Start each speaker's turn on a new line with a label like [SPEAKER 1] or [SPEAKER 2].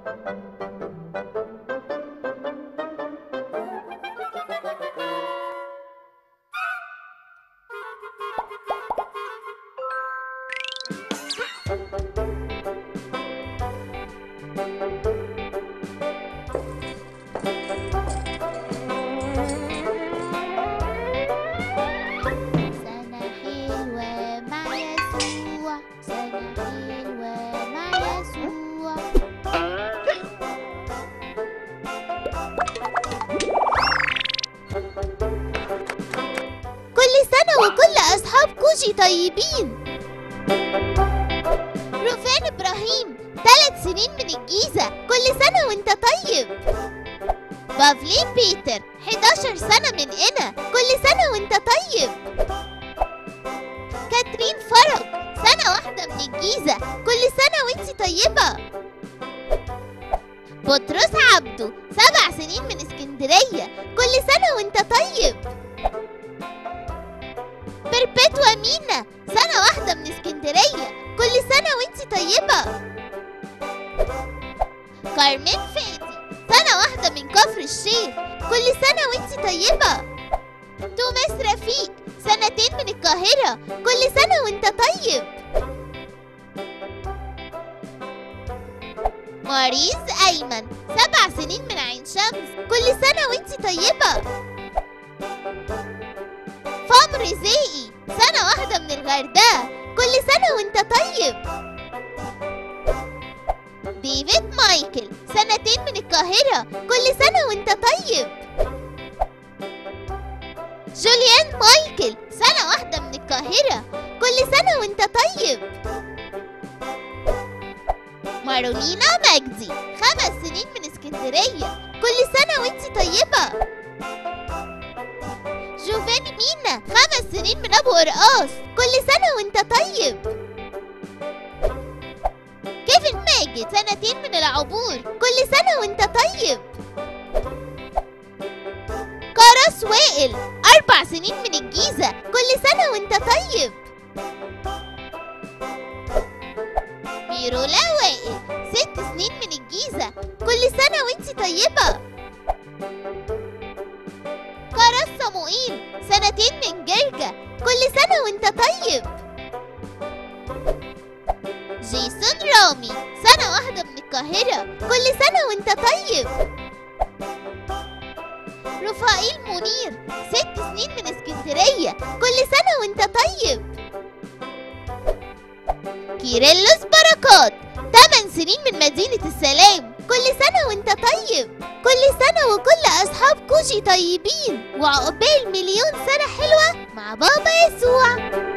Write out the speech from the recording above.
[SPEAKER 1] سنة حلوة مع يسوع سنة حلوة مع يسوع كل سنة وكل أصحاب كوجي طيبين روفان إبراهيم ثلاث سنين من الجيزة كل سنة وانت طيب بافلين بيتر 11 سنة من هنا كل سنة وانت طيب كاترين فرج سنة واحدة من الجيزة كل سنة وانت طيبة بطرس عبده سبع سنين من اسكندرية كل سنة وانت طيب بيربتوا مينا سنة واحدة من اسكندرية كل سنة وانت طيبة كارمين فادي سنة واحدة من كفر الشيخ كل سنة وانت طيبة توماس رفيق سنتين من القاهرة كل سنة وانت طيب ماريز أيمن سبع سنين من عين شمس كل سنة وانت طيبة فام رزيقي سنة واحدة من الغردقة كل سنة وانت طيب ديفيد مايكل سنتين من القاهرة كل سنة وانت طيب جوليان مايكل سنة واحدة من القاهرة كل سنة وانت طيب مارولينا مجدي خمس سنين من اسكندرية كل سنة وانت طيبة جوفاني مينا خمس سنين من ابو قرقاص كل سنة وانت طيب كيفن ماجد سنتين من العبور كل سنة وانت طيب كراس وائل أربع سنين من الجيزة كل سنة وانت طيب بيرولا وائل ست سنين من الجيزة كل سنة وانت طيبة كراس صموئيل سنتين من جرجة كل سنة وانت طيب جيسون رامي سنة واحدة من القاهرة كل سنة وانت طيب رفائيل منير ست سنين من اسكندرية كل سنة وانت طيب كيرلس بركات تمن سنين من مدينة السلام كل سنة وانت طيب كل سنة وكل أصحاب كوجي طيبين وعقبال مليون سنة حلوة مع بابا يسوع